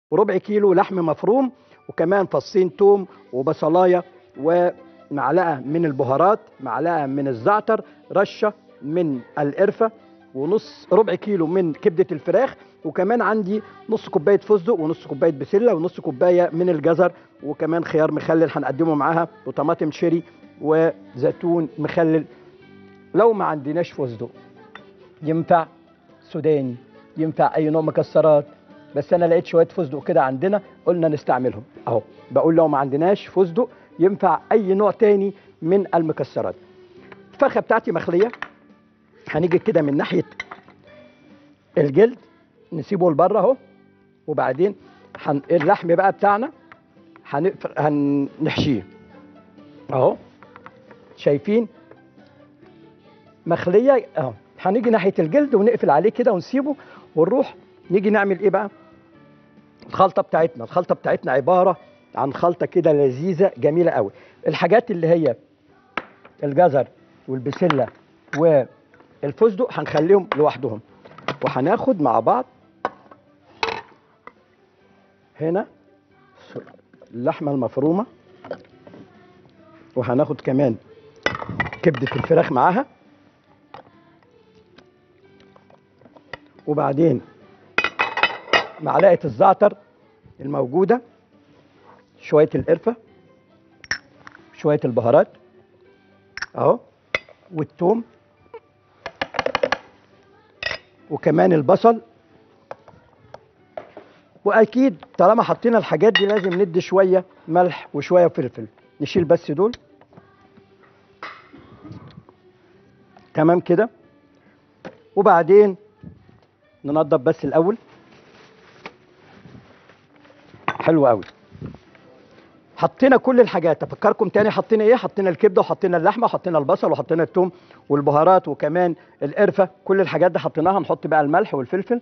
وربع كيلو لحم مفروم وكمان فصين توم وبصلايه ومعلقه من البهارات معلقه من الزعتر رشه من القرفه ونص ربع كيلو من كبده الفراخ وكمان عندي نص كوبايه فستق ونص كوبايه بسله ونص كوبايه من الجزر وكمان خيار مخلل هنقدمه معاها وطماطم شيري وزيتون مخلل لو ما عندناش فستق ينفع سوداني ينفع اي نوع مكسرات بس انا لقيت شويه فستق كده عندنا قلنا نستعملهم اهو بقول لو ما عندناش فستق ينفع اي نوع تاني من المكسرات الفرخه بتاعتي مخليه هنيجي كده من ناحيه الجلد نسيبه لبره اهو وبعدين هن... اللحم بقى بتاعنا هنقف... هنحشيه اهو شايفين مخليه اهو هنيجي ناحيه الجلد ونقفل عليه كده ونسيبه ونروح نيجي نعمل ايه بقى الخلطه بتاعتنا الخلطه بتاعتنا عباره عن خلطه كده لذيذه جميله قوي الحاجات اللي هي الجزر والبسله والفستق هنخليهم لوحدهم وهناخد مع بعض هنا اللحمه المفرومه وهناخد كمان كبده الفراخ معاها وبعدين معلقه الزعتر الموجوده شويه القرفه شويه البهارات اهو والثوم وكمان البصل واكيد طالما حطينا الحاجات دي لازم ندي شويه ملح وشويه فلفل نشيل بس دول تمام كده وبعدين ننضف بس الاول حلو قوي حطينا كل الحاجات افكركم تاني حطينا ايه حطينا الكبده وحطينا اللحمه وحطينا البصل وحطينا الثوم والبهارات وكمان القرفه كل الحاجات دي حطيناها نحط بقى الملح والفلفل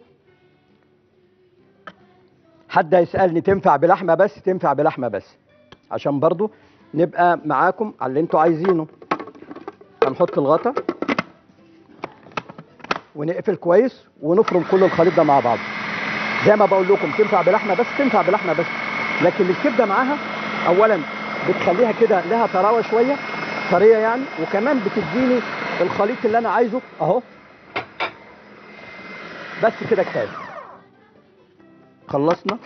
حد هيسالني تنفع بلحمه بس تنفع بلحمه بس عشان برضو نبقى معاكم على اللي انتوا عايزينه هنحط الغطا ونقفل كويس ونفرم كل الخليط ده مع بعض زي ما بقول لكم تنفع بلحمه بس تنفع بلحمه بس لكن الكبده معاها اولا بتخليها كده لها طراوه شويه طريه يعني وكمان بتديني الخليط اللي انا عايزه اهو بس كده كفايه خلصنا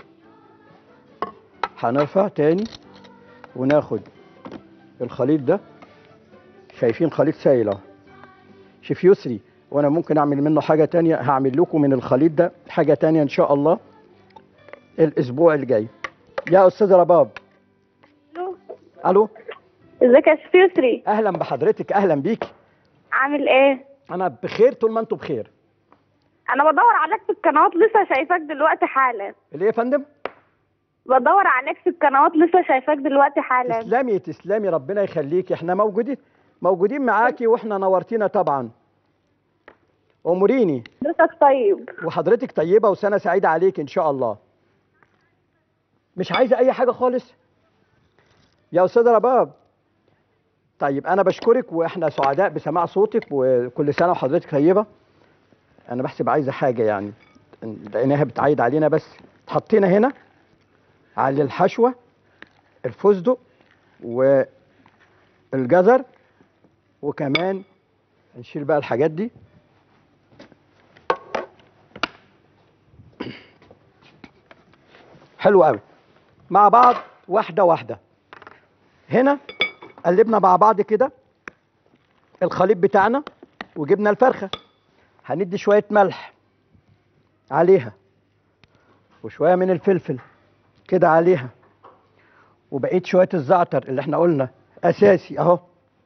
هنرفع تاني وناخد الخليط ده شايفين خليط سائل اهو شيف يسري وانا ممكن اعمل منه حاجه تانية هعمل لكم من الخليط ده حاجه تانية ان شاء الله الاسبوع الجاي يا استاذ رباب الو الو ازيك يا شيف يسري اهلا بحضرتك اهلا بيك عامل ايه انا بخير طول ما انتم بخير انا بدور عليك في القنوات لسه شايفاك دلوقتي حالا ليه يا فندم بدور عليك في القنوات لسه شايفاك دلوقتي حالا تسلمي تسلمي ربنا يخليكي احنا موجودين موجودين معاكي واحنا نورتينا طبعا اموريني حضرتك طيب وحضرتك طيبه وسنه سعيده عليك ان شاء الله مش عايزه اي حاجه خالص يا استاذ رباب طيب انا بشكرك واحنا سعداء بسماع صوتك وكل سنه وحضرتك طيبه انا بحسب عايزه حاجه يعني لقيناها بتعيد علينا بس حطينا هنا على الحشوه الفستق والجزر وكمان نشيل بقى الحاجات دي حلو قوي مع بعض واحده واحده هنا قلبنا مع بعض كده الخليط بتاعنا وجبنا الفرخه هندي شويه ملح عليها وشويه من الفلفل كده عليها وبقيت شويه الزعتر اللي احنا قلنا اساسي اهو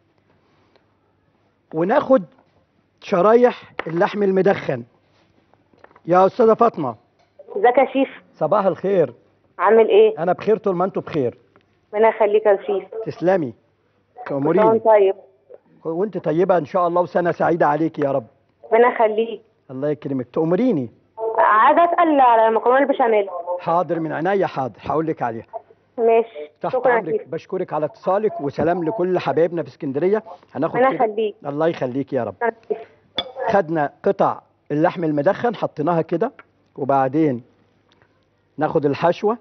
وناخد شرايح اللحم المدخن يا استاذه فاطمه ازيك يا شيف صباح الخير عامل ايه انا بخير طول ما انتوا بخير ربنا يخليك يا شيف تسلمي كل تأمريني طيب وانت طيبه ان شاء الله وسنه سعيده عليك يا رب ربنا يخليك الله يكرمك تأمريني عايزه اسال على المكرونه البشاميل حاضر من عينيا حاضر هقول لك عليها ماشي تحت شكرا يا امرك شيف بشكرك على اتصالك وسلام لكل حبايبنا في اسكندريه هناخد ربنا كده يخليك الله يخليك يا رب شكراً يا شيف. خدنا قطع اللحم المدخن حطيناها كده وبعدين ناخد الحشوه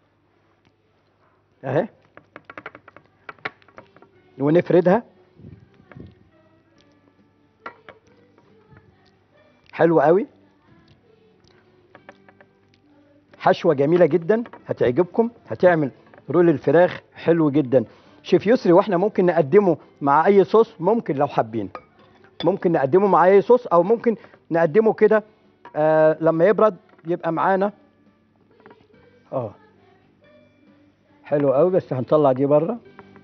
اهي ونفردها حلو قوي حشوه جميله جدا هتعجبكم هتعمل رول الفراخ حلو جدا شيف يسري واحنا ممكن نقدمه مع اي صوص ممكن لو حابين ممكن نقدمه مع اي صوص او ممكن نقدمه كده آه لما يبرد يبقى معانا اه حلو قوي بس هنطلع دي بره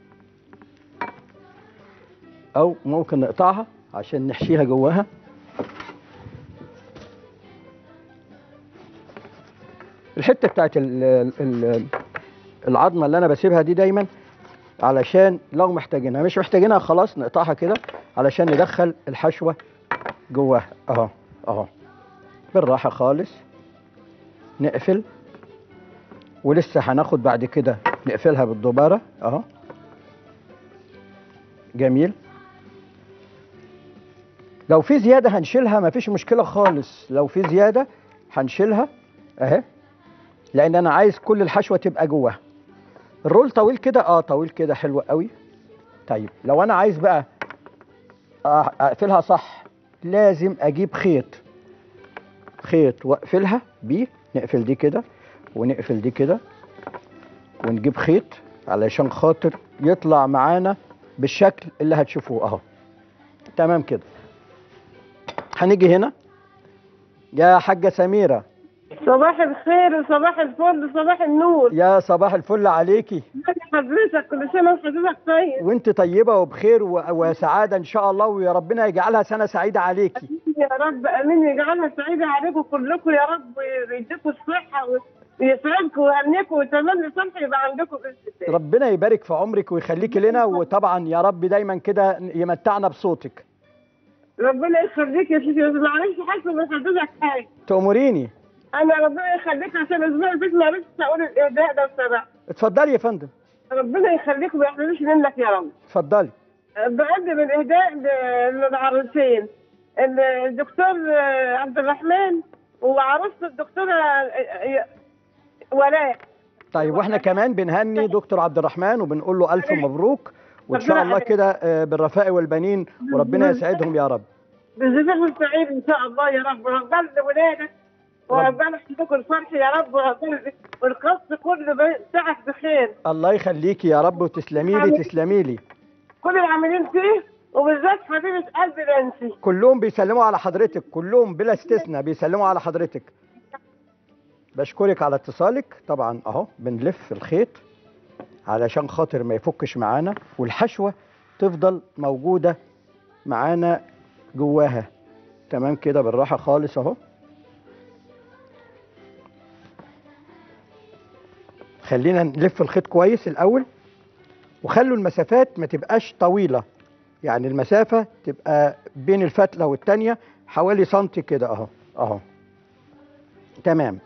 او ممكن نقطعها عشان نحشيها جواها الحته بتاعت ال ال العظمه اللي انا بسيبها دي دايما علشان لو محتاجينها مش محتاجينها خلاص نقطعها كده علشان ندخل الحشوه جواها اهو اهو بالراحه خالص نقفل ولسه هناخد بعد كده نقفلها بالدباره اهو جميل لو في زياده هنشيلها مفيش مشكله خالص لو في زياده هنشيلها اهي لان انا عايز كل الحشوه تبقى جواها الرول طويل كده اه طويل كده حلو قوي طيب لو انا عايز بقى آه، اقفلها صح لازم اجيب خيط خيط واقفلها بيه نقفل دي كده ونقفل دي كده ونجيب خيط علشان خاطر يطلع معانا بالشكل اللي هتشوفوه اهو تمام كده هنيجي هنا يا حاجة سميرة صباح الخير وصباح الفل وصباح النور يا صباح الفل عليكي ازي حضرتك كل سنه وحضرتك طيب وانت طيبة وبخير و- وسعادة ان شاء الله ويا ربنا يجعلها سنة سعيدة عليكي يا رب امين يجعلها سعيده عليكم كلكم يا رب ويديكم الصحه ويسعدكم ويهنيكم ويتمنى صبح يبقى عندكم باذن الله ربنا يبارك في عمرك ويخليكي لنا وطبعا يا رب دايما كده يمتعنا بصوتك ربنا يخليك يا سيدي معلش حاسه من حضرتك حاجه تأمريني انا ربنا يخليك عشان الاسبوع اللي فات ما عرفتش اقول الاهداء ده بصراحه اتفضلي يا فندم ربنا يخليك وما يحرمش منك يا رب اتفضلي بقدم الاهداء ل- للعروسين الدكتور عبد الرحمن وعروسته الدكتوره ولاء طيب واحنا كمان بنهني دكتور عبد الرحمن وبنقول له الف مبروك وان شاء ربنا الله يبارك. كده آه، بالرفاء والبنين وربنا يسعدهم يا رب بزفاف سعيد ان شاء الله يا رب وربنا لولادك وربنا يحفظكم الفرح يا رب وربنا والقصد كله بتاعك بخير الله يخليكي يا رب وتسلمي لي تسلمي لي كل العاملين فيه وبالذات حبيبه قلبي نانسي كلهم بيسلموا على حضرتك كلهم بلا استثناء بيسلموا على حضرتك بشكرك على اتصالك طبعا اهو بنلف الخيط علشان خاطر ما يفكش معانا والحشوة تفضل موجودة معانا جواها تمام كده بالراحة خالص اهو خلينا نلف الخيط كويس الاول وخلوا المسافات ما تبقاش طويلة يعني المسافة تبقى بين الفتلة والتانية حوالي سنتي كده اهو اهو تمام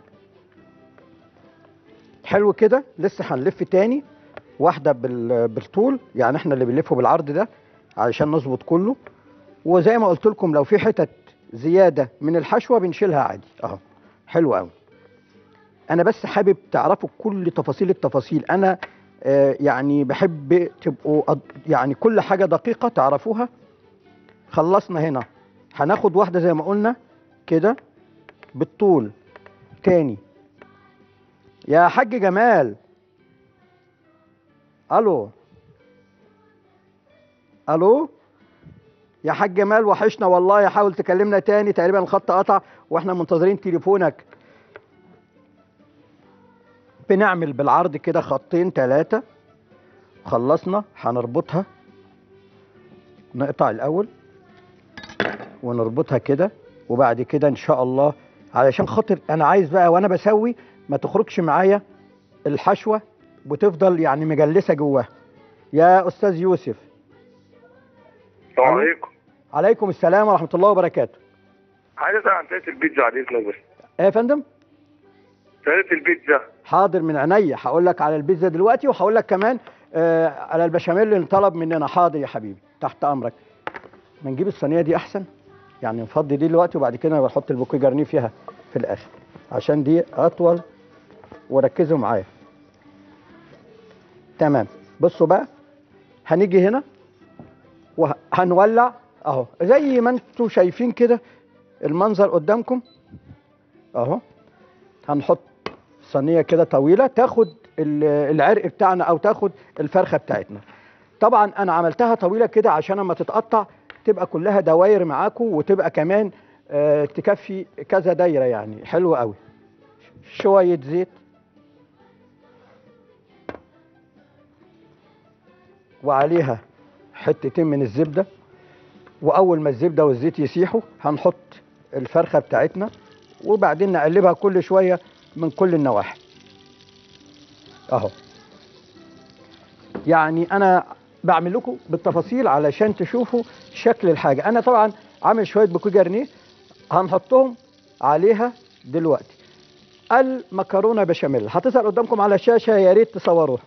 حلو كده لسه هنلف تاني واحدة بال- بالطول يعني احنا اللي بنلفه بالعرض ده علشان نظبط كله وزي ما قلت لكم لو في حتت زيادة من الحشوة بنشيلها عادي اهو حلو قوي انا بس حابب تعرفوا كل تفاصيل التفاصيل انا آه، يعني بحب تبقوا أد- يعني كل حاجة دقيقة تعرفوها خلصنا هنا هناخد واحدة زي ما قلنا كده بالطول تاني يا حاج جمال الو الو يا حاج جمال وحشنا والله حاول تكلمنا تاني تقريبا الخط قطع واحنا منتظرين تليفونك بنعمل بالعرض كده خطين ثلاثة خلصنا هنربطها نقطع الأول ونربطها كده وبعد كده إن شاء الله علشان خاطر أنا عايز بقى وأنا بسوي ما تخرجش معايا الحشوة وتفضل يعني مجلسة جواها يا أستاذ يوسف السلام عليكم عليكم السلام ورحمة الله وبركاته عايز اسال عن طريقه البيتزا على اذنك بس إيه يا فندم طريقه البيتزا حاضر من عينيا هقول لك على البيتزا دلوقتي وهقول لك كمان آه على البشاميل اللي طلب مننا حاضر يا حبيبي تحت امرك ما نجيب الصينيه دي احسن يعني نفضي دي دلوقتي وبعد كده نحط البوكي جرنيه فيها في الاخر عشان دي اطول وركزوا معايا تمام بصوا بقى هنيجي هنا وهنولع اهو زي ما انتوا شايفين كده المنظر قدامكم اهو هنحط صينيه كده طويله تاخد ال- العرق بتاعنا او تاخد الفرخه بتاعتنا طبعا انا عملتها طويله كده عشان اما تتقطع تبقى كلها دواير معاكم وتبقى كمان آه، تكفي كذا دايره يعني حلوه قوي شويه زيت وعليها حتتين من الزبده واول ما الزبده والزيت يسيحوا هنحط الفرخه بتاعتنا وبعدين نقلبها كل شويه من كل النواحي اهو يعني انا بعمل لكم بالتفاصيل علشان تشوفوا شكل الحاجه انا طبعا عامل شويه بوكيه جرنيه هنحطهم عليها دلوقتي المكرونه بشاميل هتظهر قدامكم على الشاشه يا ريت تصوروها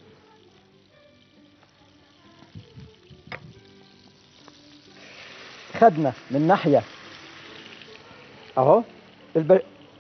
خدنا من ناحيه اهو الب...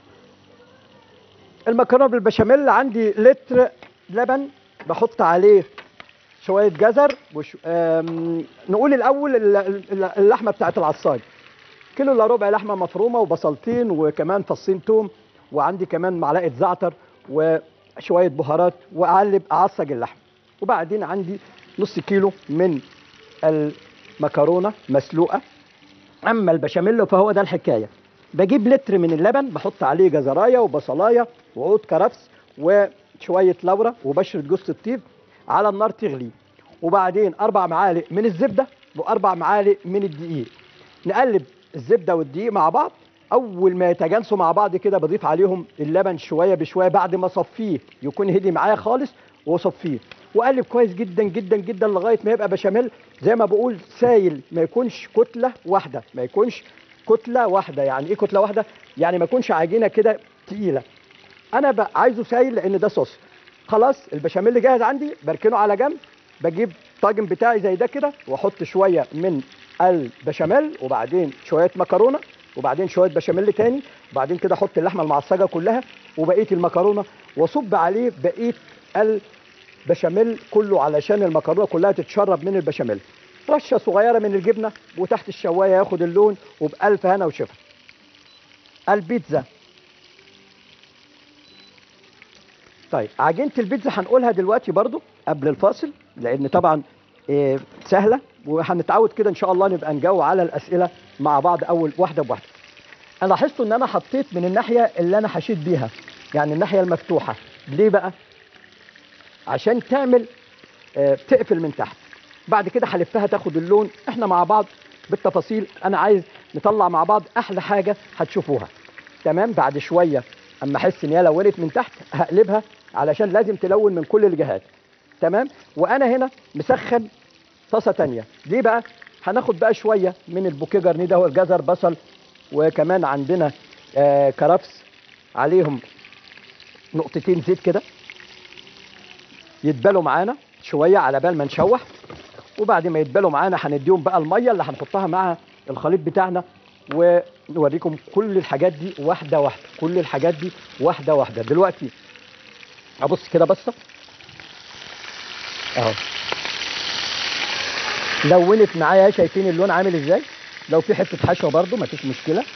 المكرونه بالبشاميل عندي لتر لبن بحط عليه شويه جزر وش... آم... نقول الاول ال- ال- اللحمه بتاعت العصاج كيلو الا ربع لحمه مفرومه وبصلتين وكمان فصين توم وعندي كمان معلقه زعتر وشويه بهارات واقلب اعصج اللحم وبعدين عندي نص كيلو من المكرونه مسلوقه اما البشاميل فهو ده الحكايه بجيب لتر من اللبن بحط عليه جزرايه وبصلايه وعود كرفس وشويه لورا وبشره جوز الطيب على النار تغلي وبعدين اربع معالق من الزبده واربع معالق من الدقيق نقلب الزبده والدقيق مع بعض اول ما يتجانسوا مع بعض كده بضيف عليهم اللبن شويه بشويه بعد ما اصفيه يكون هدي معايا خالص واصفيه واقلب كويس جدا جدا جدا لغايه ما يبقى بشاميل زي ما بقول سايل ما يكونش كتله واحده ما يكونش كتله واحده يعني ايه كتله واحده يعني ما يكونش عجينه كده تقيله انا بقى عايزه سايل لان ده صوص خلاص البشاميل جاهز عندي بركنه على جنب بجيب طاجن بتاعي زي ده كده واحط شويه من البشاميل وبعدين شويه مكرونه وبعدين شويه بشاميل تاني وبعدين كده احط اللحمه المعصجه كلها وبقيه المكرونه واصب عليه بقيه البشاميل كله علشان المكرونه كلها تتشرب من البشاميل رشه صغيره من الجبنه وتحت الشوايه ياخد اللون وبالف هنا وشفا البيتزا طيب عجينه البيتزا هنقولها دلوقتي برضو قبل الفاصل لان طبعا إيه سهله وهنتعود كده ان شاء الله نبقى نجاوب على الاسئله مع بعض اول واحده بواحده انا لاحظت ان انا حطيت من الناحيه اللي انا حشيت بيها يعني الناحيه المفتوحه ليه بقى عشان تعمل آه، تقفل من تحت بعد كده هلفها تاخد اللون احنا مع بعض بالتفاصيل انا عايز نطلع مع بعض احلى حاجه هتشوفوها تمام بعد شويه اما احس ان هي لونت من تحت هقلبها علشان لازم تلون من كل الجهات تمام وانا هنا مسخن طاسه تانية ليه بقى هناخد بقى شويه من البوكيه جرنيه ده هو الجزر بصل وكمان عندنا آه كرفس عليهم نقطتين زيت كده يتبالوا معانا شويه على بال ما نشوح وبعد ما يتبالوا معانا هنديهم بقى الميه اللي هنحطها مع الخليط بتاعنا ونوريكم كل الحاجات دي واحده واحده كل الحاجات دي واحده واحده دلوقتي ابص كده بصه اهو لونت معايا شايفين اللون عامل ازاي لو في حته حشوه برده مفيش مشكله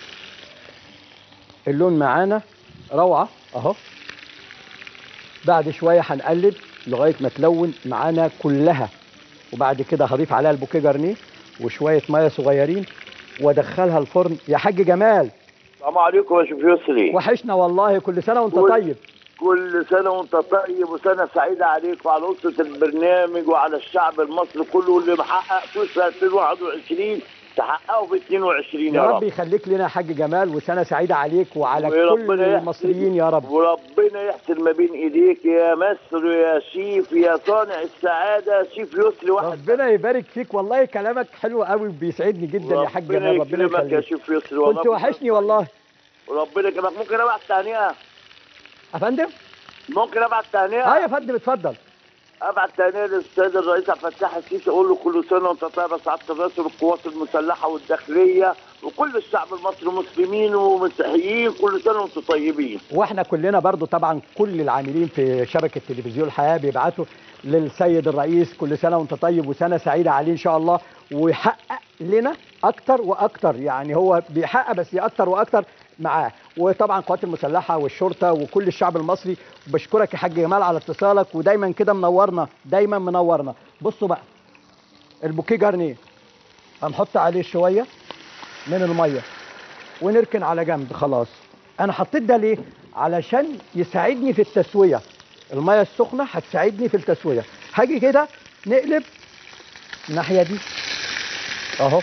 اللون معانا روعه اهو بعد شويه هنقلب لغايه ما تلون معانا كلها وبعد كده هضيف عليها البوكيه جرنيه وشويه ميه صغيرين وادخلها الفرن يا حاج جمال السلام عليكم يا شيخ يسري وحشنا والله كل سنه وانت كل- طيب كل سنة وانت طيب وسنة سعيدة عليك وعلى أسرة البرنامج وعلى الشعب المصري كله واللي محقق فلوس في 2021 تحققه في 22 يا يا رب رب يخليك لنا يا حاج جمال وسنه سعيده عليك وعلى وربنا كل يحسن- المصريين يا رب وربنا يحسن ما بين ايديك يا مصر يا شيف يا صانع السعادة شيف يسري واحد ربنا يبارك فيك والله كلامك حلو قوي وبيسعدني جدا يا حاج جمال ربنا يكرمك يا يخليك شيف يسري والله كنت وحشني والله وربنا يكرمك ممكن ابعت تهنئة يا فندم ممكن ابعت اه يا تهنئة فندم اتفضل ابعت تهنئه للسيد الرئيس عبد الفتاح السيسي اقول له كل سنه وانت طيب يا سعاده الرئيس والقوات المسلحه والداخليه وكل الشعب المصري مسلمين ومسيحيين كل سنه وانتم طيبين واحنا كلنا برضو طبعا كل العاملين في شبكه تلفزيون الحياه بيبعتوا للسيد الرئيس كل سنه وانت طيب وسنه سعيده عليه ان شاء الله ويحقق لنا اكتر واكتر يعني هو بيحقق بس اكتر واكتر معاه وطبعا القوات المسلحه والشرطه وكل الشعب المصري بشكرك يا حاج جمال على اتصالك ودايما كده منورنا دايما منورنا بصوا بقى البوكيه جارنيه هنحط عليه شويه من الميه ونركن على جنب خلاص انا حطيت ده ليه علشان يساعدني في التسويه الميه السخنه هتساعدني في التسويه هاجي كده نقلب الناحيه دي اهو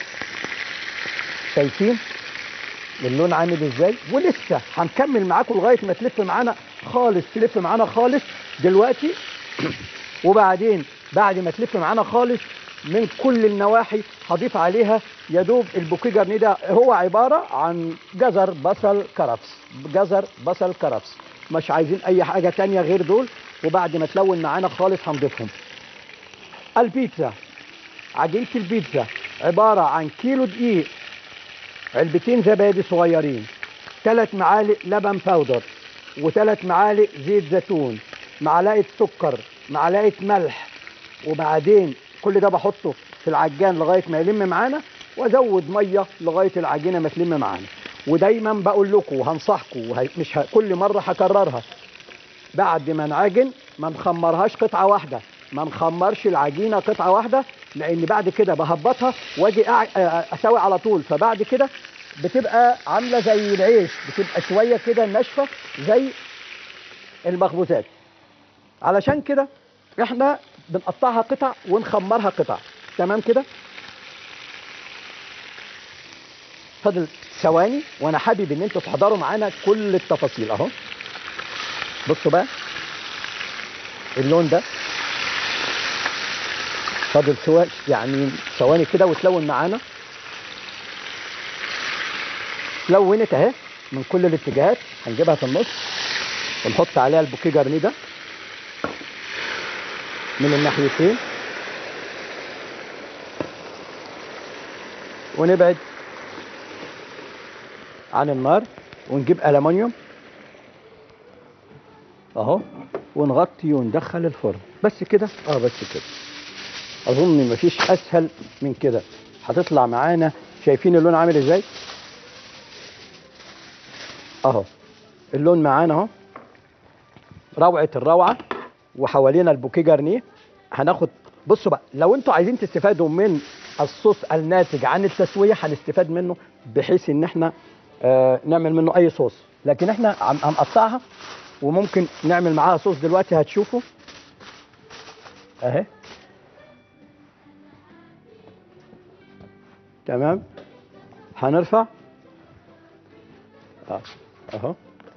شايفين اللون عامل ازاي ولسه هنكمل معاكم لغايه ما تلف معانا خالص تلف معانا خالص دلوقتي وبعدين بعد ما تلف معانا خالص من كل النواحي هضيف عليها يا دوب البوكيه جرنيه ده هو عباره عن جزر بصل كرفس جزر بصل كرفس مش عايزين اي حاجه تانية غير دول وبعد ما تلون معانا خالص هنضيفهم البيتزا عجينه البيتزا عباره عن كيلو دقيق علبتين زبادي صغيرين ثلاث معالق لبن باودر وثلاث معالق زيت زيتون معلقه سكر معلقه ملح وبعدين كل ده بحطه في العجان لغايه ما يلم معانا وازود ميه لغايه العجينه ما تلم معانا ودايما بقول لكم وهنصحكم وهي- مش ه... كل مره هكررها بعد ما نعجن ما نخمرهاش قطعه واحده ما نخمرش العجينه قطعه واحده لان بعد كده بهبطها واجي أع... أ- اسوي على طول فبعد كده بتبقى عامله زي العيش بتبقى شويه كده ناشفه زي المخبوزات علشان كده احنا بنقطعها قطع ونخمرها قطع تمام كده فاضل ثواني وانا حابب ان انتوا تحضروا معانا كل التفاصيل اهو بصوا بقى اللون ده فاضل سوا يعني ثواني كده وتلون معانا لونت اهي من كل الاتجاهات هنجيبها في النص ونحط عليها البوكيه جرنيه ده من الناحيتين ونبعد عن النار ونجيب ألمونيوم اهو ونغطي وندخل الفرن بس كده اه بس كده اظن مفيش اسهل من كده هتطلع معانا شايفين اللون عامل ازاي اهو اللون معانا اهو روعه الروعه وحوالينا البوكيه جرنيه هناخد بصوا بقى لو انتوا عايزين تستفادوا من الصوص الناتج عن التسويه هنستفاد منه بحيث ان احنا آه نعمل منه اي صوص لكن احنا عم- هنقطعها وممكن نعمل معاها صوص دلوقتي هتشوفوا اهي تمام هنرفع اه اهو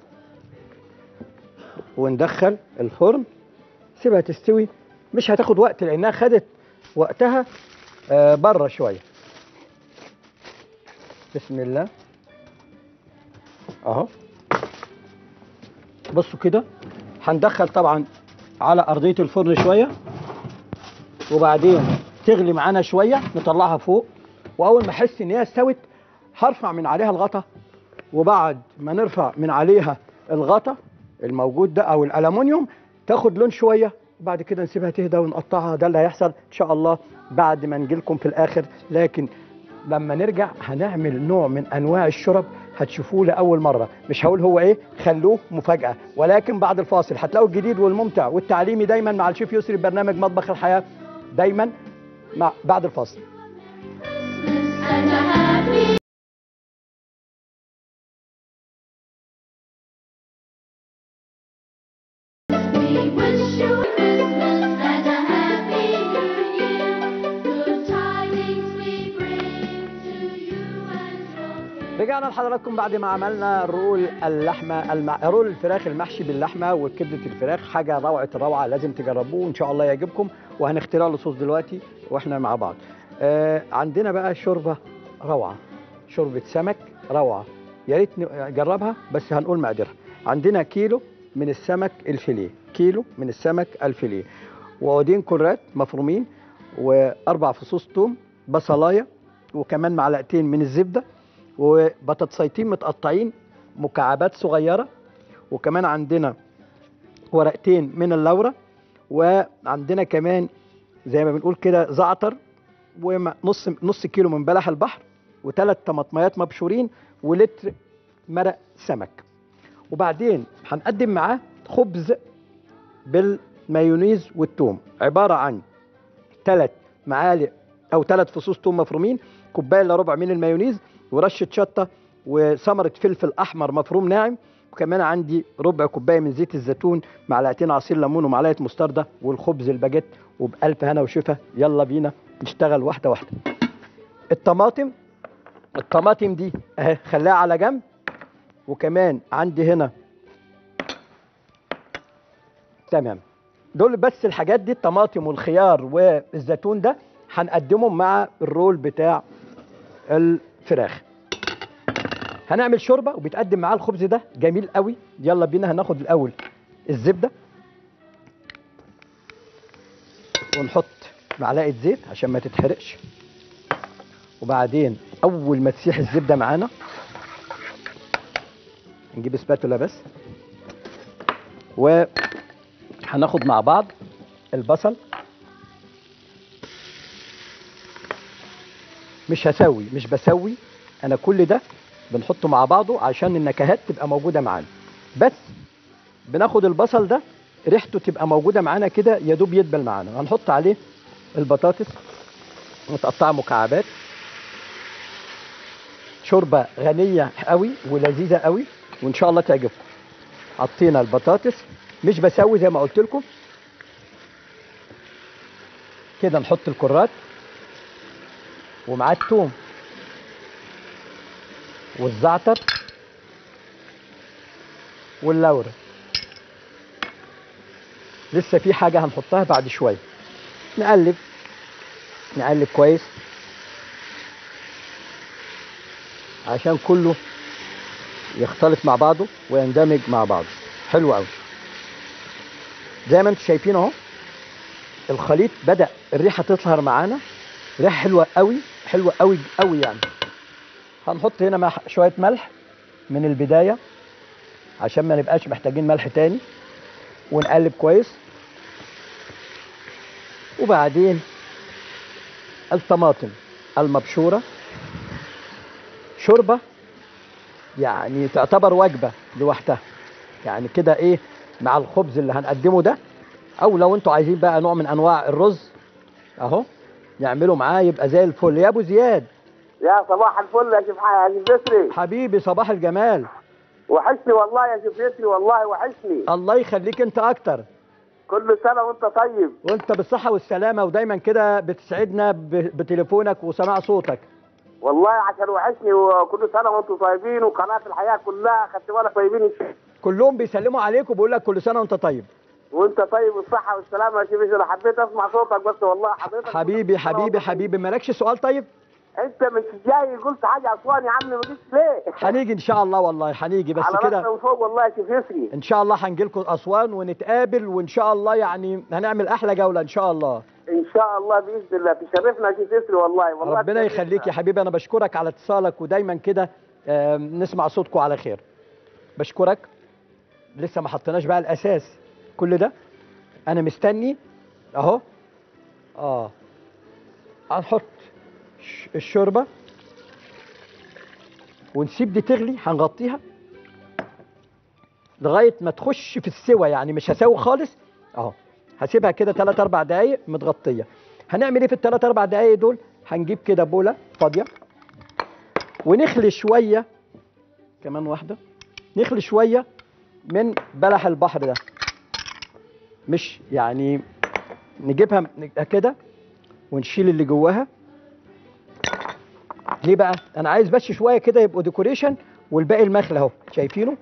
وندخل الفرن سيبها تستوي مش هتاخد وقت لانها خدت وقتها آه بره شويه بسم الله اهو بصوا كده هندخل طبعا على ارضيه الفرن شويه وبعدين تغلي معانا شويه نطلعها فوق واول ما احس ان هي استوت هرفع من عليها الغطا وبعد ما نرفع من عليها الغطا الموجود ده او الالومنيوم تاخد لون شويه وبعد كده نسيبها تهدى ونقطعها ده اللي هيحصل ان شاء الله بعد ما نجيلكم في الاخر لكن لما نرجع هنعمل نوع من انواع الشرب هتشوفوه لاول مره مش هقول هو ايه خلوه مفاجاه ولكن بعد الفاصل هتلاقوا الجديد والممتع والتعليمي دايما مع الشيف يسري برنامج مطبخ الحياه دايما مع بعد الفاصل and a happy We wish you a Christmas and a happy new year. Good tidings we bring to you and your friends. رجعنا لحضراتكم بعد ما عملنا رول اللحمه المع... رول الفراخ المحشي باللحمه وكبده الفراخ حاجه روعه الروعه لازم تجربوه وان شاء الله يعجبكم وهنخترع له صوص دلوقتي واحنا مع بعض آه عندنا بقى شوربه روعه شوربه سمك روعه يا ريت نجربها بس هنقول مقدارها عندنا كيلو من السمك الفيليه كيلو من السمك الفيليه وعودين كرات مفرومين واربع فصوص توم بصلايه وكمان معلقتين من الزبده وبطاطسيتين متقطعين مكعبات صغيره وكمان عندنا ورقتين من اللورة وعندنا كمان زي ما بنقول كده زعتر ونص نص كيلو من بلح البحر وثلاث طماطميات مبشورين ولتر مرق سمك وبعدين هنقدم معاه خبز بالمايونيز والثوم عبارة عن ثلاث معالق أو ثلاث فصوص ثوم مفرومين كوباية إلا ربع من المايونيز ورشة شطة وثمرة فلفل أحمر مفروم ناعم وكمان عندي ربع كوبايه من زيت الزيتون معلقتين عصير ليمون ومعلقه مستردة والخبز الباجيت وبألف هنا وشفا يلا بينا نشتغل واحده واحده الطماطم الطماطم دي اهي خليها على جنب وكمان عندي هنا تمام دول بس الحاجات دي الطماطم والخيار والزيتون ده هنقدمهم مع الرول بتاع الفراخ هنعمل شوربه وبيتقدم معاه الخبز ده جميل قوي يلا بينا هناخد الاول الزبده ونحط معلقه زيت عشان ما تتحرقش وبعدين اول ما تسيح الزبده معانا نجيب سباتولا بس وهناخد مع بعض البصل مش هسوي مش بسوي انا كل ده بنحطه مع بعضه عشان النكهات تبقى موجوده معانا بس بناخد البصل ده ريحته تبقى موجوده معانا كده يا دوب يدبل معانا هنحط عليه البطاطس متقطعه مكعبات شوربه غنيه قوي ولذيذه قوي وان شاء الله تعجبكم حطينا البطاطس مش بسوي زي ما قلت لكم كده نحط الكرات ومعاه التوم والزعتر واللورة لسه في حاجة هنحطها بعد شوية نقلب نقلب كويس عشان كله يختلط مع بعضه ويندمج مع بعضه حلو قوي زي ما انتم شايفين اهو الخليط بدأ الريحة تظهر معانا ريحة حلوة قوي حلوة قوي قوي يعني هنحط هنا مح شوية ملح من البداية عشان ما نبقاش محتاجين ملح تاني ونقلب كويس وبعدين الطماطم المبشورة شوربة يعني تعتبر وجبة لوحدها يعني كده ايه مع الخبز اللي هنقدمه ده او لو انتوا عايزين بقى نوع من انواع الرز اهو يعملوا معاه يبقى زي الفل يا ابو زياد يا صباح الفل يا شيخ يا شيخ يسري حبيبي صباح الجمال وحشني والله يا شيخ يسري والله وحشني الله يخليك انت اكتر كل سنه وانت طيب وانت بالصحة والسلامة ودايما كده بتسعدنا ب- بتليفونك وسماع صوتك والله عشان وحشني وكل سنه وانتم طيبين وقناه الحياه كلها خدت بالك طيبين إن شاء- كلهم بيسلموا عليك وبيقول لك كل سنة وانت طيب وانت طيب بالصحه والسلامه يا شيخ يسري انا حبيت اسمع صوتك بس والله حضرتك حبيبي حبيبي حبيبي مالكش سؤال طيب انت مش جاي قلت حاجه اسوان يا عم ما جيتش ليه؟ هنيجي ان شاء الله والله هنيجي بس على كده راسنا من فوق والله يا شيخ يسري ان شاء الله هنجي لكم اسوان ونتقابل وان شاء الله يعني هنعمل احلى جولة ان شاء الله ان شاء الله باذن الله تشرفنا يا شيخ يسري والله والله ربنا تشرفنا. يخليك يا حبيبي انا بشكرك على اتصالك ودايما كده آم، نسمع صوتكم على خير بشكرك لسه ما حطيناش بقى الاساس كل ده انا مستني اهو اه هنحط ش- الشوربه ونسيب دي تغلي هنغطيها لغايه ما تخش في السوى يعني مش هسوي خالص اهو هسيبها كده 3 4 دقايق متغطيه هنعمل ايه في الثلاث اربع دقايق دول هنجيب كده بوله فاضيه ونخلي شويه كمان واحده نخلي شويه من بلح البحر ده مش يعني نجيبها م- كده ونشيل اللي جواها ليه بقى انا عايز بس شويه كده يبقوا ديكوريشن والباقي المخلى اهو شايفينه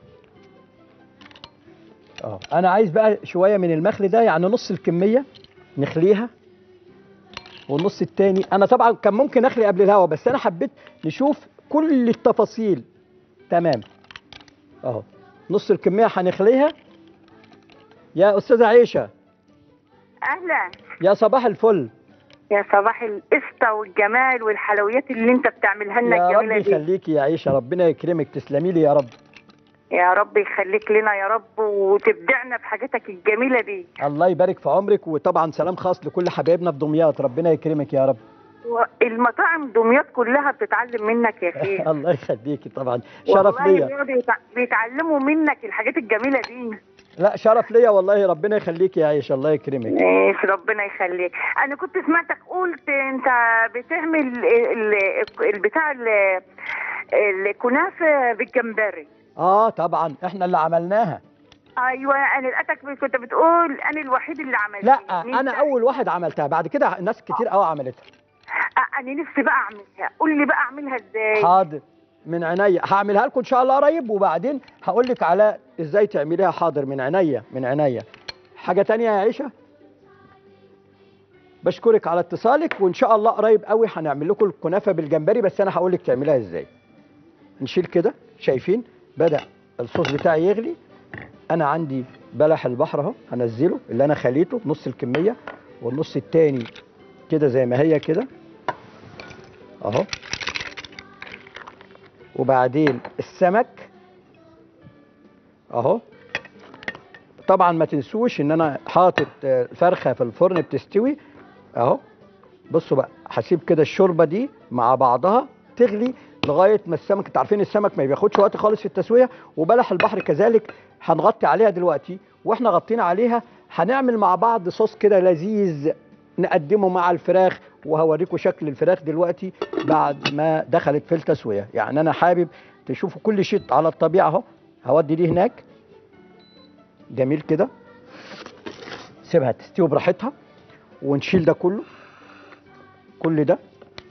اه انا عايز بقى شويه من المخل ده يعني نص الكميه نخليها والنص التاني انا طبعا كان ممكن اخلي قبل الهوا بس انا حبيت نشوف كل التفاصيل تمام اهو نص الكميه هنخليها يا استاذه عيشه اهلا يا صباح الفل يا صباح القشطه والجمال والحلويات اللي انت بتعملها لنا يا رب الجميله دي يخليكي يا عيشه ربنا يكرمك تسلمي لي يا رب يا رب يخليك لنا يا رب وتبدعنا بحاجاتك الجميله دي الله يبارك في عمرك وطبعا سلام خاص لكل حبايبنا في دمياط ربنا يكرمك يا رب المطاعم دمياط كلها بتتعلم منك يا شيخ الله يخليكي طبعا شرف والله ليا بيقعدوا يتع- بيتعلموا منك الحاجات الجميله دي لا شرف ليا والله ربنا يخليكي يا عيشه الله يكرمك ماشي ربنا يخليك انا كنت سمعتك قلت انت بتعمل ال- ال- البتاع ال- الكنافه بالجمبري اه طبعا احنا اللي عملناها ايوه انا لقيتك كنت بتقول انا الوحيد اللي عملت لا انا اول واحد عملتها بعد كده ناس كتير قوي عملتها انا نفسي بقى اعملها قول لي بقى اعملها ازاي حاضر من عينيا هعملها لكم ان شاء الله قريب وبعدين هقول لك على ازاي تعمليها حاضر من عينيا من عينيا حاجه تانية يا عيشه بشكرك على اتصالك وان شاء الله قريب قوي هنعمل لكم الكنافه بالجمبري بس انا هقول لك تعمليها ازاي نشيل كده شايفين بدا الصوص بتاعي يغلي انا عندي بلح البحر اهو هنزله اللي انا خليته نص الكميه والنص التاني كده زي ما هي كده اهو وبعدين السمك اهو طبعا ما تنسوش ان انا حاطط آه، فرخه في الفرن بتستوي اهو بصوا بقى هسيب كده الشوربه دي مع بعضها تغلي لغايه ما السمك انتوا عارفين السمك ما بياخدش وقت خالص في التسويه وبلح البحر كذلك هنغطي عليها دلوقتي واحنا غطينا عليها هنعمل مع بعض صوص كده لذيذ نقدمه مع الفراخ وهوريكم شكل الفراخ دلوقتي بعد ما دخلت في التسويه يعني انا حابب تشوفوا كل شيء على الطبيعه اهو هودي دي هناك جميل كده سيبها تستوي براحتها ونشيل ده كله كل ده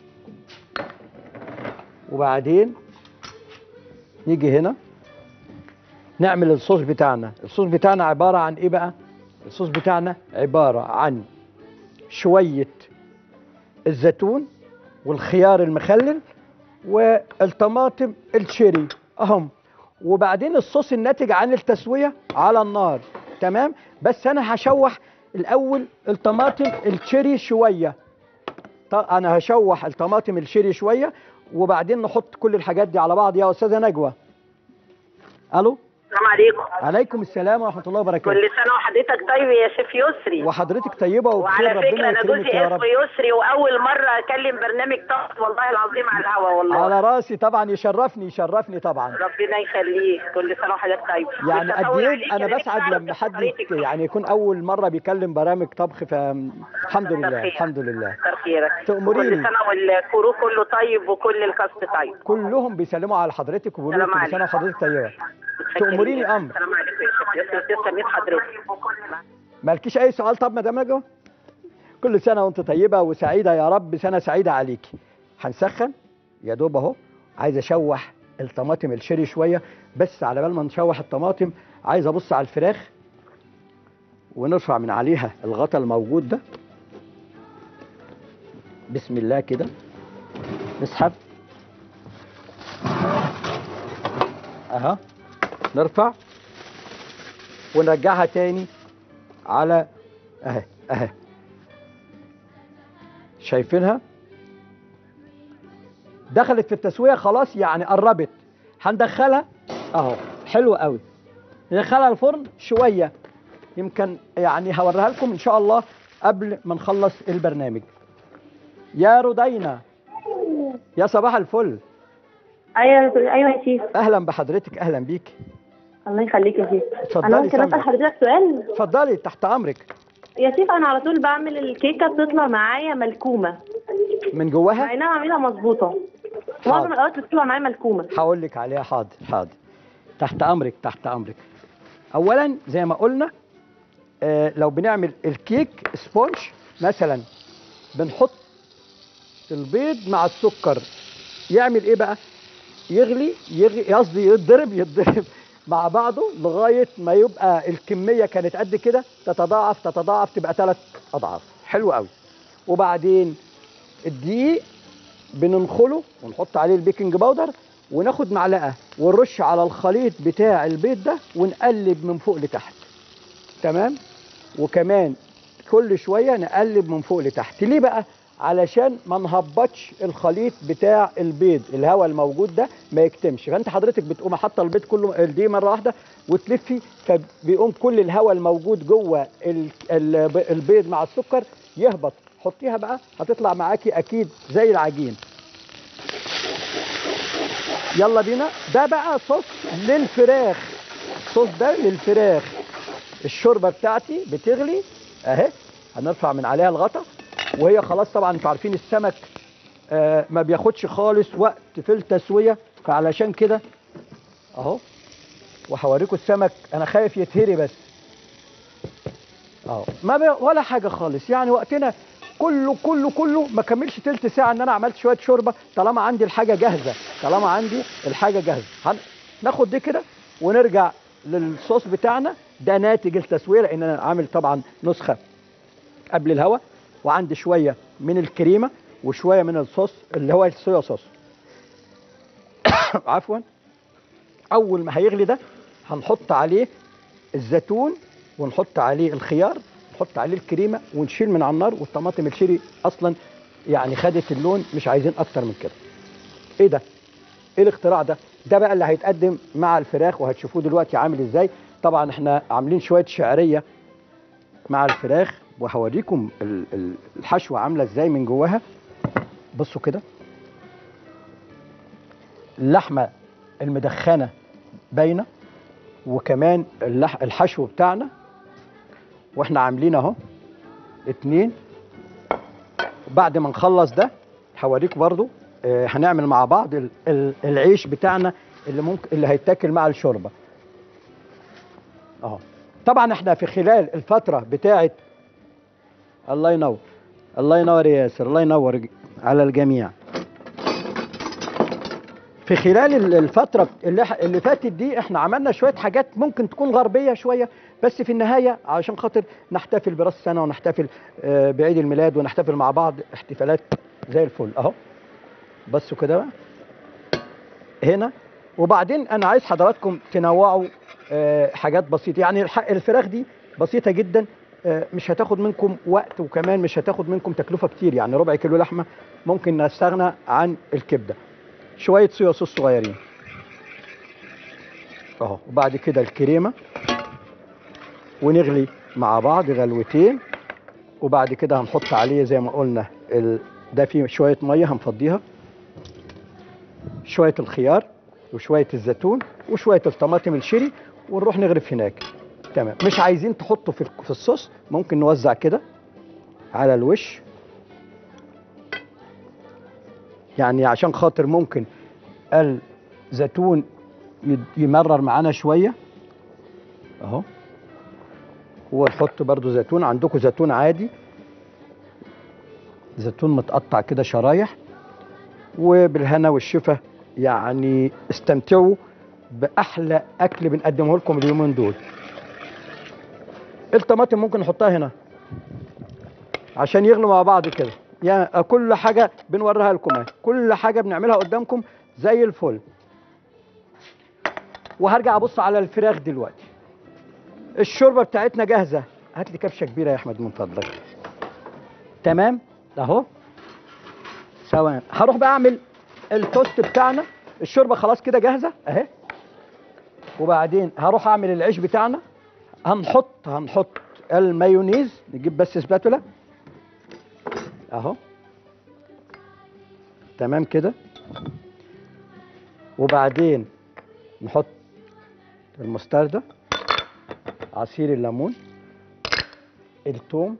وبعدين نيجي هنا نعمل الصوص بتاعنا الصوص بتاعنا عبارة عن ايه بقى الصوص بتاعنا عبارة عن شوية الزيتون والخيار المخلل والطماطم الشيري اهم وبعدين الصوص الناتج عن التسوية على النار تمام بس انا هشوح الاول الطماطم الشيري شوية ط- انا هشوح الطماطم الشيري شوية وبعدين نحط كل الحاجات دي على بعض يا استاذة نجوى الو السلام عليكم عليكم السلام ورحمة الله وبركاته كل سنة وحضرتك طيب يا شيف يسري وحضرتك طيبة وبخير وعلى فكرة ربنا أنا يكرمك جوزي يا رب اسمه يسري وأول مرة أكلم برنامج طقس والله العظيم على الهوا والله على راسي طبعا يشرفني يشرفني طبعا ربنا يخليك كل سنة وحضرتك طيب يعني مش قد هطول ايه عليك، انا نفسي بسعد أعرف لما حد طريقتك. يعني يكون اول مره بيكلم برامج طبخ فالحمد لله خير. الحمد لله كتر خيرك تأمريني. كل سنة والكرو كله طيب وكل الكاست طيب كلهم بيسلموا على حضرتك وبيقولوا سلام كل سنه عليكم. وحضرتك طيبه متشكرين. تأمريني أمر. السلام عليكم يا شيف يسري تسلمي حضرتك مالكيش اي سؤال طب مدام نجوى كل سنه وانت طيبه وسعيده يا رب سنه سعيده عليكي هنسخن يا دوب اهو عايز اشوح الطماطم الشيري شويه بس على بال ما نشوح الطماطم عايز ابص على الفراخ ونرفع من عليها الغطا الموجود ده بسم الله كده نسحب اها نرفع ونرجعها تاني على اهي اهي شايفينها دخلت في التسويه خلاص يعني قربت هندخلها اهو حلو قوي ندخلها الفرن شويه يمكن يعني هوريها لكم ان شاء الله قبل ما نخلص البرنامج يا رودينا يا صباح الفل ايوه ايوه يا شيف اهلا بحضرتك اهلا بيك الله يخليك يا شيف اتفضلي انا ممكن اسال سامعك. حضرتك سؤال اتفضلي تحت امرك يا شيف انا على طول بعمل الكيكه بتطلع معايا ملكومه من مع جواها انها بعملها مظبوطه حاضر. معظم الاوقات بتطلع معايا ملكومه هقول لك عليها حاضر حاضر تحت امرك تحت امرك اولا زي ما قلنا آه لو بنعمل الكيك سبونج مثلا بنحط البيض مع السكر يعمل ايه بقى يغلي يغلي قصدي يتضرب يتضرب مع بعضه لغايه ما يبقى الكميه كانت قد كده تتضاعف تتضاعف تبقى ثلاث اضعاف حلو قوي وبعدين الدقيق بننخله ونحط عليه البيكنج باودر وناخد معلقه ونرش على الخليط بتاع البيض ده ونقلب من فوق لتحت تمام وكمان كل شويه نقلب من فوق لتحت ليه بقى علشان ما نهبطش الخليط بتاع البيض الهواء الموجود ده ما يكتمش فانت حضرتك بتقوم حاطه البيض كله دي مره واحده وتلفي فبيقوم كل الهواء الموجود جوه ال- ال- البيض مع السكر يهبط حطيها بقى هتطلع معاكي اكيد زي العجين يلا بينا ده بقى صوص للفراخ الصوص ده للفراخ الشوربه بتاعتي بتغلي اهي هنرفع من عليها الغطا وهي خلاص طبعا انتوا عارفين السمك آه ما بياخدش خالص وقت في التسويه فعلشان كده اهو وهوريكم السمك انا خايف يتهري بس اهو ما بي ولا حاجه خالص يعني وقتنا كله كله كله ما كملش تلت ساعه ان انا عملت شويه شوربه طالما عندي الحاجه جاهزه طالما عندي الحاجه جاهزه هن- ناخد دي كده ونرجع للصوص بتاعنا ده ناتج التسويه لان انا عامل طبعا نسخه قبل الهواء وعندي شويه من الكريمه وشويه من الصوص اللي هو الصويا صوص عفوا اول ما هيغلي ده هنحط عليه الزيتون ونحط عليه الخيار نحط عليه الكريمه ونشيل من على النار والطماطم الشيري اصلا يعني خدت اللون مش عايزين اكتر من كده ايه ده ايه الاختراع ده ده بقى اللي هيتقدم مع الفراخ وهتشوفوه دلوقتي عامل ازاي طبعا احنا عاملين شويه شعريه مع الفراخ وهوريكم ال- ال- الحشوه عامله ازاي من جواها بصوا كده اللحمه المدخنه باينه وكمان اللح الحشو بتاعنا واحنا عاملين اهو اتنين بعد ما نخلص ده هوريكم برضو آه، هنعمل مع بعض ال- ال- العيش بتاعنا اللي ممكن اللي هيتاكل مع الشوربه اهو طبعا احنا في خلال الفتره بتاعه الله ينور الله ينور يا ياسر الله ينور ج- على الجميع في خلال ال- الفترة اللي, ح- اللي فاتت دي احنا عملنا شوية حاجات ممكن تكون غربية شوية بس في النهاية عشان خاطر نحتفل براس السنة ونحتفل آه، بعيد الميلاد ونحتفل مع بعض احتفالات زي الفل اهو بصوا كده بقى هنا وبعدين انا عايز حضراتكم تنوعوا آه، حاجات بسيطة يعني الح- الفراخ دي بسيطة جدا آه، مش هتاخد منكم وقت وكمان مش هتاخد منكم تكلفة كتير يعني ربع كيلو لحمة ممكن نستغنى عن الكبدة شوية صويا صوص صغيرين اهو وبعد كده الكريمة ونغلي مع بعض غلوتين وبعد كده هنحط عليه زي ما قلنا ال... ده فيه شوية مية هنفضيها شوية الخيار وشوية الزيتون وشوية الطماطم الشيري ونروح نغرف هناك تمام مش عايزين تحطوا في في الصوص ممكن نوزع كده على الوش يعني عشان خاطر ممكن الزيتون يد- يمرر معانا شويه اهو ونحط برضو زيتون عندكم زيتون عادي زيتون متقطع كده شرايح وبالهنا والشفا يعني استمتعوا باحلى اكل بنقدمه لكم اليومين دول الطماطم ممكن نحطها هنا عشان يغلوا مع بعض كده يعني كل حاجه بنوريها لكم اهي كل حاجه بنعملها قدامكم زي الفل وهرجع ابص على الفراخ دلوقتي الشوربه بتاعتنا جاهزه هات لي كبشه كبيره يا احمد من فضلك تمام اهو ثواني هروح بقى اعمل التوست بتاعنا الشوربه خلاص كده جاهزه اهي وبعدين هروح اعمل العيش بتاعنا هنحط هنحط المايونيز نجيب بس سباتولا اهو تمام كده وبعدين نحط المستردة عصير الليمون الثوم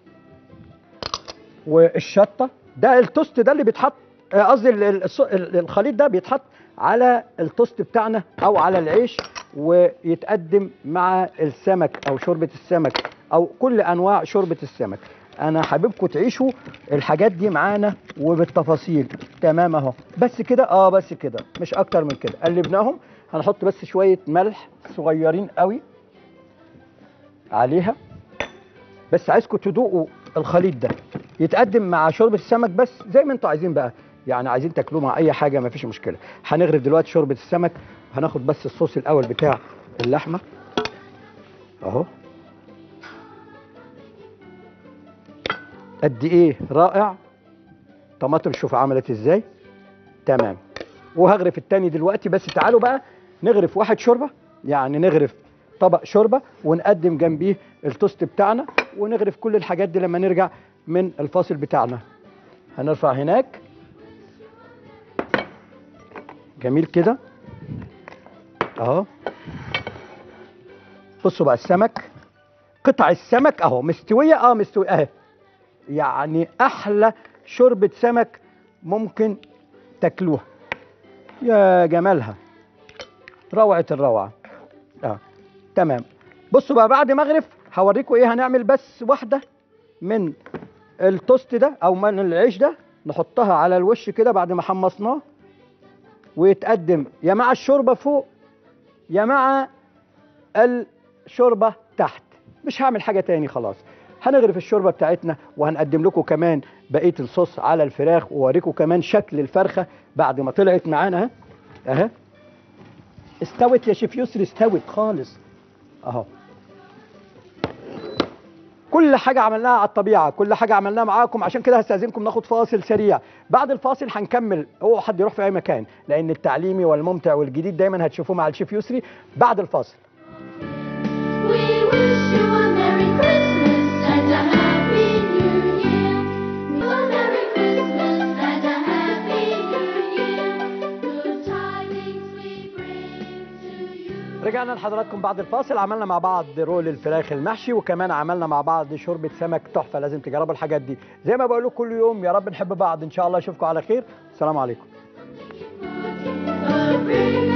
والشطة ده التوست ده اللي بيتحط آه، قصدي ال- ال- الص- ال- الخليط ده بيتحط على التوست بتاعنا او على العيش ويتقدم مع السمك او شوربة السمك او كل انواع شوربة السمك انا حاببكم تعيشوا الحاجات دي معانا وبالتفاصيل تمام اهو بس كده اه بس كده مش اكتر من كده قلبناهم هنحط بس شوية ملح صغيرين قوي عليها بس عايزكم تدوقوا الخليط ده يتقدم مع شوربه السمك بس زي ما انتوا عايزين بقى يعني عايزين تاكلوه مع اي حاجه ما فيش مشكله هنغرف دلوقتي شوربه السمك هناخد بس الصوص الاول بتاع اللحمه اهو قد ايه رائع طماطم شوف عملت ازاي تمام وهغرف التاني دلوقتي بس تعالوا بقى نغرف واحد شوربه يعني نغرف طبق شوربه ونقدم جنبيه التوست بتاعنا ونغرف كل الحاجات دي لما نرجع من الفاصل بتاعنا هنرفع هناك جميل كده اهو بصوا بقى السمك قطع السمك اهو مستويه اه مستويه اهي يعني احلى شوربه سمك ممكن تاكلوها يا جمالها روعه الروعه اه تمام بصوا بقى بعد ما اغرف هوريكم ايه هنعمل بس واحده من التوست ده او من العيش ده نحطها على الوش كده بعد ما حمصناه ويتقدم يا مع الشوربه فوق يا مع الشوربه تحت مش هعمل حاجه تاني خلاص هنغرف الشوربه بتاعتنا وهنقدم لكم كمان بقيه الصوص على الفراخ واوريكم كمان شكل الفرخه بعد ما طلعت معانا اهي اهي استوت يا شيف يسري استوت خالص اهو كل حاجة عملناها على الطبيعة كل حاجة عملناها معاكم عشان كده هستأذنكم ناخد فاصل سريع بعد الفاصل هنكمل هو حد يروح في أي مكان لأن التعليمي والممتع والجديد دايما هتشوفوه مع الشيف يسري بعد الفاصل We wish you a Merry Christmas and a Happy New Year. A Merry Christmas and a Happy New Year. Good tidings we bring to you. رجعنا لحضراتكم بعد الفاصل عملنا مع بعض رول الفراخ المحشي وكمان عملنا مع بعض شوربه سمك تحفه لازم تجربوا الحاجات دي زي ما بقول لكم كل يوم يا رب نحب بعض ان شاء الله اشوفكم على خير السلام عليكم A ring